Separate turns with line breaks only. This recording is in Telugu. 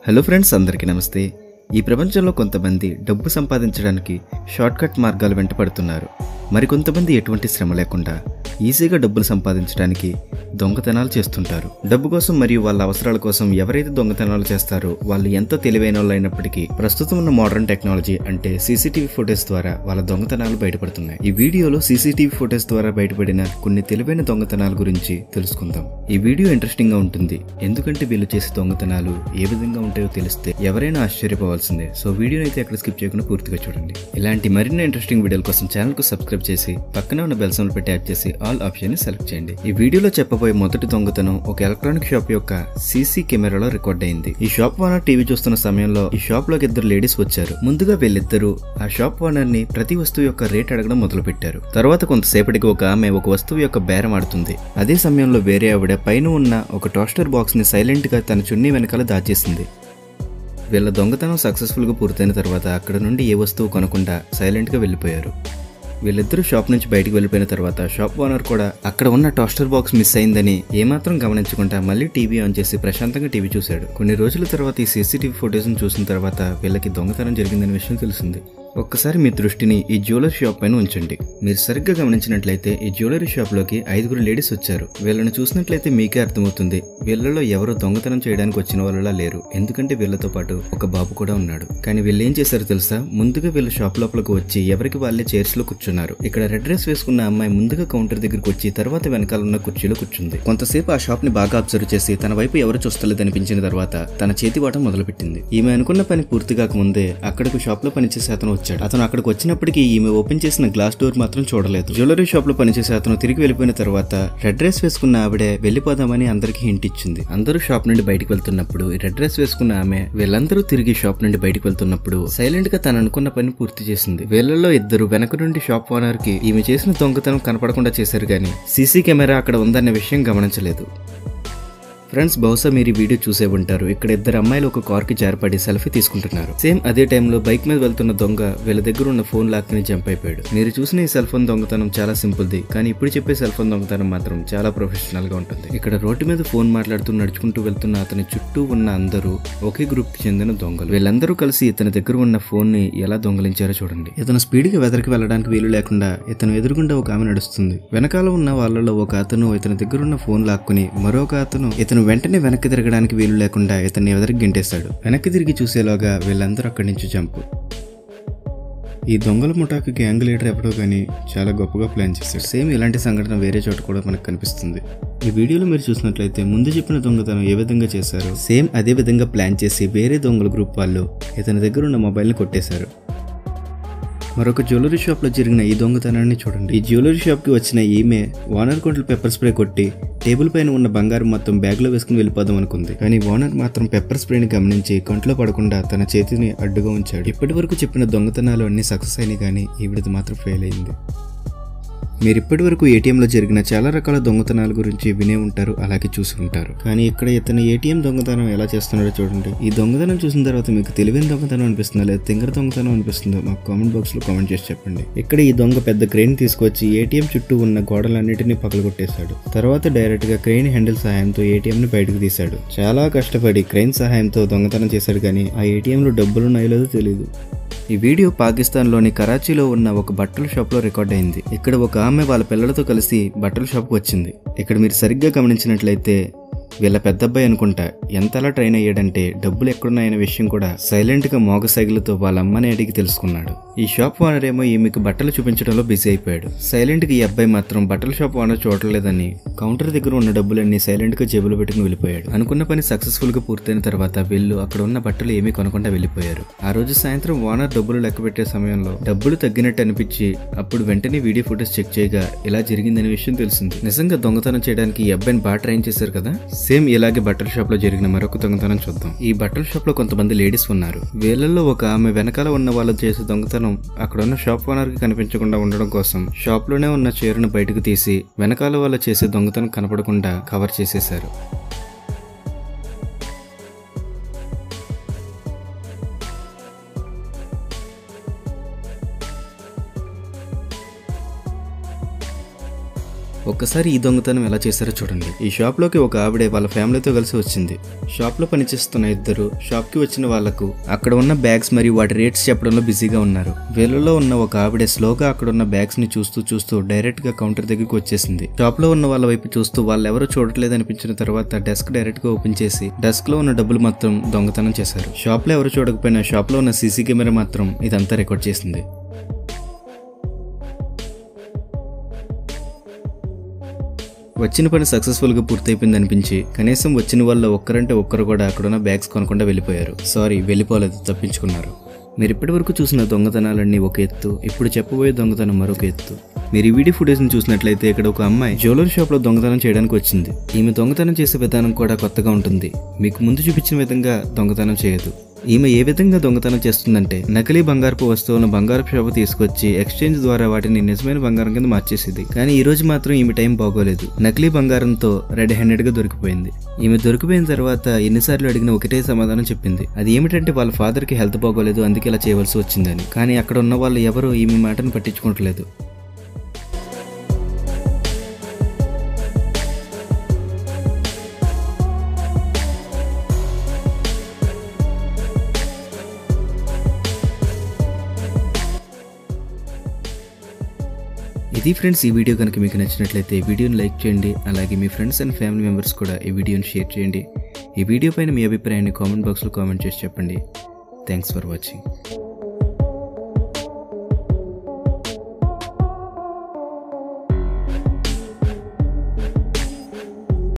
హలో ఫ్రెండ్స్ అందరికీ నమస్తే ఈ ప్రపంచంలో కొంతమంది డబ్బు సంపాదించడానికి షార్ట్కట్ మార్గాలు వెంట పడుతున్నారు మరికొంతమంది ఎటువంటి శ్రమ లేకుండా ఈజీగా డబ్బులు సంపాదించడానికి దొంగతనాలు చేస్తుంటారు డబ్బు కోసం మరియు వాళ్ళ అవసరాల కోసం ఎవరైతే దొంగతనాలు చేస్తారో వాళ్ళు ఎంత తెలివైన వాళ్ళు అయినప్పటికీ ప్రస్తుతం ఉన్న మోడర్న్ టెక్నాలజీ అంటే సీసీటీవీ ఫుటేజ్ ద్వారా వాళ్ళ దొంగతనాలు బయటపడుతున్నాయి ఈ వీడియోలో సీసీటీవీ ఫుటేజ్ ద్వారా బయటపడిన కొన్ని తెలివైన దొంగతనాల గురించి తెలుసుకుందాం ఈ వీడియో ఇంట్రెస్టింగ్ గా ఉంటుంది ఎందుకంటే వీళ్ళు చేసే దొంగతనాలు ఏ విధంగా ఉంటాయో తెలిస్తే ఎవరైనా ఆశ్చర్యపోవాల్సిందే సో వీడియోని అయితే ఎక్కడ స్కిప్ చేయకుండా పూర్తిగా చూడండి ఇలాంటి మరిన్ని ఇంట్రెస్టింగ్ వీడియోల కోసం ఛానల్ కు సబ్స్క్రైబ్ చేసి పక్కనే ఉన్న బెల్ సింబల్ పెట్టి యాడ్ చేసి ఆల్ ఆప్షన్ ని సెలెక్ట్ చేయండి ఈ వీడియోలో చెప్పబోయే మొదటి దొంగతనం ఒక ఎలక్ట్రానిక్ షాప్ యొక్క సీసీ కెమెరాలో రికార్డ్ అయింది ఈ షాప్ ఓనర్ టీవీ చూస్తున్న సమయంలో ఈ షాప్ లోకి ఇద్దరు లేడీస్ వచ్చారు ముందుగా వీళ్ళిద్దరూ ఆ షాప్ ఓనర్ ని ప్రతి వస్తువు యొక్క రేట్ అడగడం మొదలు పెట్టారు తర్వాత కొంతసేపటికి ఒక ఆమె ఒక వస్తువు యొక్క బేరం ఆడుతుంది అదే సమయంలో వేరే ఆవిడ పైన ఉన్న ఒక టోస్టర్ బాక్స్ ని సైలెంట్ గా తన చున్నీ వెనకాల దాచేసింది వీళ్ళ దొంగతనం సక్సెస్ఫుల్గా పూర్తయిన తర్వాత అక్కడ నుండి ఏ వస్తువు కొనకుండా సైలెంట్గా వెళ్ళిపోయారు వీళ్ళిద్దరూ షాప్ నుంచి బయటికి వెళ్ళిపోయిన తర్వాత షాప్ ఓనర్ కూడా అక్కడ ఉన్న టోస్టర్ బాక్స్ మిస్ అయిందని ఏమాత్రం గమనించకుండా మళ్ళీ టీవీ ఆన్ చేసి ప్రశాంతంగా టీవీ చూశాడు కొన్ని రోజుల తర్వాత ఈ సీసీటీవీ ఫుటేజ్ను చూసిన తర్వాత వీళ్ళకి దొంగతనం జరిగిందనే విషయం తెలిసింది ఒక్కసారి మీ దృష్టిని ఈ జ్యువెలరీ షాప్ పైన ఉంచండి మీరు సరిగ్గా గమనించినట్లయితే ఈ జ్యువెలరీ షాప్ లోకి ఐదుగురు లేడీస్ వచ్చారు వీళ్ళని చూసినట్లయితే మీకే అర్థమవుతుంది వీళ్ళలో ఎవరు దొంగతనం చేయడానికి వచ్చిన వాళ్ళలా లేరు ఎందుకంటే వీళ్ళతో పాటు ఒక బాబు కూడా ఉన్నాడు కానీ వీళ్ళు ఏం చేశారో తెలుసా ముందుగా వీళ్ళు షాప్ లోపలికి వచ్చి ఎవరికి వాళ్ళే చైర్స్ లో కూర్చున్నారు ఇక్కడ రెడ్ డ్రెస్ వేసుకున్న అమ్మాయి ముందుగా కౌంటర్ దగ్గరికి వచ్చి తర్వాత వెనకాల ఉన్న కుర్చీలో కూర్చుంది కొంతసేపు ఆ షాప్ ని బాగా అబ్జర్వ్ చేసి తన వైపు ఎవరు చూస్తలేదు అనిపించిన తర్వాత తన చేతి వాటం మొదలుపెట్టింది ఈమె అనుకున్న పని పూర్తి కాకముందే అక్కడికి షాప్ లో పనిచేసే అతను వచ్చాడు అతను అక్కడికి వచ్చినప్పటికీ ఈమె ఓపెన్ చేసిన గ్లాస్ డోర్ మాత్రం చూడలేదు జ్యువెలరీ షాప్ లో పనిచేసే అతను తిరిగి వెళ్ళిపోయిన తర్వాత రెడ్ డ్రెస్ వేసుకున్న ఆవిడే వెళ్ళిపోదామని అందరికి హింట్ ఇచ్చింది అందరూ షాప్ నుండి బయటికి వెళ్తున్నప్పుడు ఈ రెడ్ డ్రెస్ వేసుకున్న ఆమె వీళ్ళందరూ తిరిగి షాప్ నుండి బయటికి వెళ్తున్నప్పుడు సైలెంట్ గా తను అనుకున్న పని పూర్తి చేసింది వీళ్ళలో ఇద్దరు వెనక నుండి షాప్ ఓనర్ కి ఈమె చేసిన దొంగతనం కనపడకుండా చేశారు గాని సీసీ కెమెరా అక్కడ ఉందన్న విషయం గమనించలేదు ఫ్రెండ్స్ బహుశా మీరు ఈ వీడియో చూసే ఉంటారు ఇక్కడ ఇద్దరు అమ్మాయిలు ఒక కార్ కి జారిపడి సెల్ఫీ తీసుకుంటున్నారు సేమ్ అదే టైంలో బైక్ మీద వెళ్తున్న దొంగ వీళ్ళ దగ్గర ఉన్న ఫోన్ లాక్కుని జంప్ అయిపోయాడు మీరు చూసిన ఈ సెల్ ఫోన్ దొంగతనం చాలా సింపుల్ది కానీ ఇప్పుడు చెప్పే సెల్ ఫోన్ దొంగతనం మాత్రం చాలా ప్రొఫెషనల్ గా ఉంటుంది ఇక్కడ రోడ్డు మీద ఫోన్ మాట్లాడుతూ నడుచుకుంటూ వెళ్తున్న అతని చుట్టూ ఉన్న అందరూ ఒకే గ్రూప్ కి చెందిన దొంగలు వీళ్ళందరూ కలిసి ఇతని దగ్గర ఉన్న ఫోన్ ని ఎలా దొంగలించారో చూడండి ఇతను స్పీడ్ గా వెదరికి వెళ్ళడానికి వీలు లేకుండా ఇతను ఎదురుగుండా ఒక ఆమె నడుస్తుంది వెనకాల ఉన్న వాళ్ళలో ఒక అతను ఇతని దగ్గర ఉన్న ఫోన్ లాక్కుని మరొక అతను ఇతను వెంటనే వెనక్కి తిరగడానికి వీలు లేకుండా ఇతన్ని ఎదరికి గింటేశాడు వెనక్కి తిరిగి చూసేలోగా వీళ్ళందరూ అక్కడి నుంచి జంపు ఈ దొంగల ముఠాకు గ్యాంగ్ లీడర్ ఎవడో కానీ చాలా గొప్పగా ప్లాన్ చేశాడు సేమ్ ఇలాంటి సంఘటన వేరే చోట కూడా మనకు కనిపిస్తుంది ఈ వీడియోలో మీరు చూసినట్లయితే ముందు చెప్పిన దొంగతనం ఏ విధంగా చేశారో సేమ్ అదే విధంగా ప్లాన్ చేసి వేరే దొంగల గ్రూప్ వాళ్ళు ఇతని దగ్గర ఉన్న మొబైల్ని కొట్టేశారు మరొక జ్యువెలరీ షాప్ లో జరిగిన ఈ దొంగతనాన్ని చూడండి ఈ జ్యువెలరీ షాప్ కి వచ్చిన ఈమె ఓనర్ కొంటలు పెప్పర్ స్ప్రే కొట్టి టేబుల్ పైన ఉన్న బంగారం మొత్తం బ్యాగ్ లో వేసుకుని వెళ్ళిపోదాం అనుకుంది కానీ ఓనర్ మాత్రం పెప్పర్ స్ప్రేని గమనించి కొంట్లో పడకుండా తన చేతిని అడ్డుగా ఉంచాడు ఇప్పటి వరకు చెప్పిన దొంగతనాలు అన్ని సక్సెస్ అయినాయి కానీ ఈవిడది మాత్రం ఫెయిల్ అయింది మీరు ఇప్పటి వరకు ఏటీఎంలో జరిగిన చాలా రకాల దొంగతనాల గురించి వినే ఉంటారు అలాగే చూసి ఉంటారు కానీ ఇక్కడ ఇతను ఏటీఎం దొంగతనం ఎలా చేస్తున్నాడో చూడండి ఈ దొంగతనం చూసిన తర్వాత మీకు తెలివైన దొంగతనం అనిపిస్తుందా లేదా తింగర దొంగతనం అనిపిస్తుందో మాకు కామెంట్ బాక్స్ లో కామెంట్ చేసి చెప్పండి ఇక్కడ ఈ దొంగ పెద్ద క్రెయిన్ తీసుకొచ్చి ఏటీఎం చుట్టూ ఉన్న గోడలన్నిటిని పగలగొట్టేశాడు తర్వాత డైరెక్ట్ గా క్రెయిన్ హ్యాండిల్ సహాయంతో ఏటీఎం ని బయటకు తీశాడు చాలా కష్టపడి క్రెయిన్ సహాయంతో దొంగతనం చేశాడు కానీ ఆ ఏటీఎం లో డబ్బులు ఉన్నాయో లేదో తెలియదు ఈ వీడియో పాకిస్తాన్లోని కరాచీలో ఉన్న ఒక బట్టల షాప్లో రికార్డ్ అయింది ఇక్కడ ఒక ఆమె వాళ్ళ పిల్లలతో కలిసి బట్టల షాప్కి వచ్చింది ఇక్కడ మీరు సరిగ్గా గమనించినట్లయితే వీళ్ళ పెద్దబ్బాయి అనుకుంటా ఎంతలా ట్రైన్ అయ్యాడంటే డబ్బులు ఎక్కడున్నాయనే విషయం కూడా సైలెంట్ గా మోగసైగులతో వాళ్ళ అమ్మని అడిగి తెలుసుకున్నాడు ఈ షాప్ ఓనర్ ఏమో ఈమెకు బట్టలు చూపించడంలో బిజీ అయిపోయాడు సైలెంట్ గా ఈ అబ్బాయి మాత్రం బట్టల షాప్ ఓనర్ చూడలేదని కౌంటర్ దగ్గర ఉన్న డబ్బులన్నీ సైలెంట్ గా జేబులో పెట్టుకుని వెళ్ళిపోయాడు అనుకున్న పని సక్సెస్ఫుల్ గా పూర్తయిన తర్వాత వీళ్ళు అక్కడ ఉన్న బట్టలు ఏమీ కొనకుండా వెళ్ళిపోయారు ఆ రోజు సాయంత్రం ఓనర్ డబ్బులు లెక్క పెట్టే సమయంలో డబ్బులు తగ్గినట్టు అనిపించి అప్పుడు వెంటనే వీడియో ఫోటోస్ చెక్ చేయగా ఇలా జరిగిందనే విషయం తెలిసింది నిజంగా దొంగతనం చేయడానికి ఈ అబ్బాయిని బాగా ట్రైన్ చేశారు కదా సేమ్ ఇలాగే బట్టల షాప్ లో జరిగిన మరొక దొంగతనం చూద్దాం ఈ బట్టల షాప్ లో కొంతమంది లేడీస్ ఉన్నారు వీళ్ళల్లో ఒక ఆమె వెనకాల ఉన్న వాళ్ళు చేసే దొంగతనం అక్కడ ఉన్న షాప్ ఓనర్ కి కనిపించకుండా ఉండడం కోసం షాప్ లోనే ఉన్న చీరను బయటకు తీసి వెనకాల వాళ్ళు చేసే దొంగతనం కనపడకుండా కవర్ చేసేశారు ఒక్కసారి ఈ దొంగతనం ఎలా చేశారో చూడండి ఈ షాప్ లోకి ఒక ఆవిడే వాళ్ళ ఫ్యామిలీతో కలిసి వచ్చింది షాప్ లో పనిచేస్తున్న ఇద్దరు షాప్ కి వచ్చిన వాళ్లకు అక్కడ ఉన్న బ్యాగ్స్ మరియు వాటి రేట్స్ చెప్పడంలో బిజీగా ఉన్నారు వీళ్ళలో ఉన్న ఒక ఆవిడ స్లోగా అక్కడ ఉన్న బ్యాగ్స్ ని చూస్తూ చూస్తూ డైరెక్ట్ గా కౌంటర్ దగ్గరికి వచ్చేసింది షాప్ లో ఉన్న వాళ్ళ వైపు చూస్తూ వాళ్ళు ఎవరో చూడట్లేదు అనిపించిన తర్వాత డెస్క్ డైరెక్ట్ గా ఓపెన్ చేసి డెస్క్ లో ఉన్న డబ్బులు మాత్రం దొంగతనం చేశారు షాప్ లో ఎవరు చూడకపోయినా షాప్ లో ఉన్న సీసీ కెమెరా మాత్రం ఇదంతా రికార్డ్ చేసింది వచ్చిన పని సక్సెస్ఫుల్ గా పూర్తయిపోయింది అనిపించి కనీసం వచ్చిన వాళ్ళ ఒక్కరంటే ఒక్కరు కూడా అక్కడున్న బ్యాగ్స్ కొనకుండా వెళ్ళిపోయారు సారీ వెళ్ళిపోలేదు తప్పించుకున్నారు మీరు ఇప్పటి వరకు చూసిన దొంగతనాలన్నీ ఒక ఎత్తు ఇప్పుడు చెప్పబోయే దొంగతనం మరొక ఎత్తు మీరు ఈ వీడియో ఫుటేజ్ని చూసినట్లయితే ఇక్కడ ఒక అమ్మాయి జ్యువెలరీ షాప్లో దొంగతనం చేయడానికి వచ్చింది ఈమె దొంగతనం చేసే విధానం కూడా కొత్తగా ఉంటుంది మీకు ముందు చూపించిన విధంగా దొంగతనం చేయదు ఈమె ఏ విధంగా దొంగతనం చేస్తుందంటే నకిలీ బంగారపు వస్తువులను బంగారపు షాపు తీసుకొచ్చి ఎక్స్చేంజ్ ద్వారా వాటిని నిజమైన బంగారం కింద మార్చేసింది కానీ ఈ రోజు మాత్రం ఈమె టైం బాగోలేదు నకిలీ బంగారంతో రెడ్ హ్యాండెడ్ గా దొరికిపోయింది ఈమె దొరికిపోయిన తర్వాత ఎన్నిసార్లు అడిగిన ఒకటే సమాధానం చెప్పింది అది ఏమిటంటే వాళ్ళ ఫాదర్ కి హెల్త్ బాగోలేదు అందుకే ఇలా చేయవలసి వచ్చిందని కానీ అక్కడ ఉన్న వాళ్ళు ఎవరు ఈమె మాటను పట్టించుకోవట్లేదు ఇది ఫ్రెండ్స్ ఈ వీడియో కనుక మీకు నచ్చినట్లయితే ఈ వీడియోని లైక్ చేయండి అలాగే మీ ఫ్రెండ్స్ అండ్ ఫ్యామిలీ మెంబర్స్ కూడా ఈ వీడియోని షేర్ చేయండి ఈ వీడియో పైన మీ అభిప్రాయాన్ని కామెంట్ బాక్స్లో కామెంట్ చేసి చెప్పండి థ్యాంక్స్ ఫర్ వాచింగ్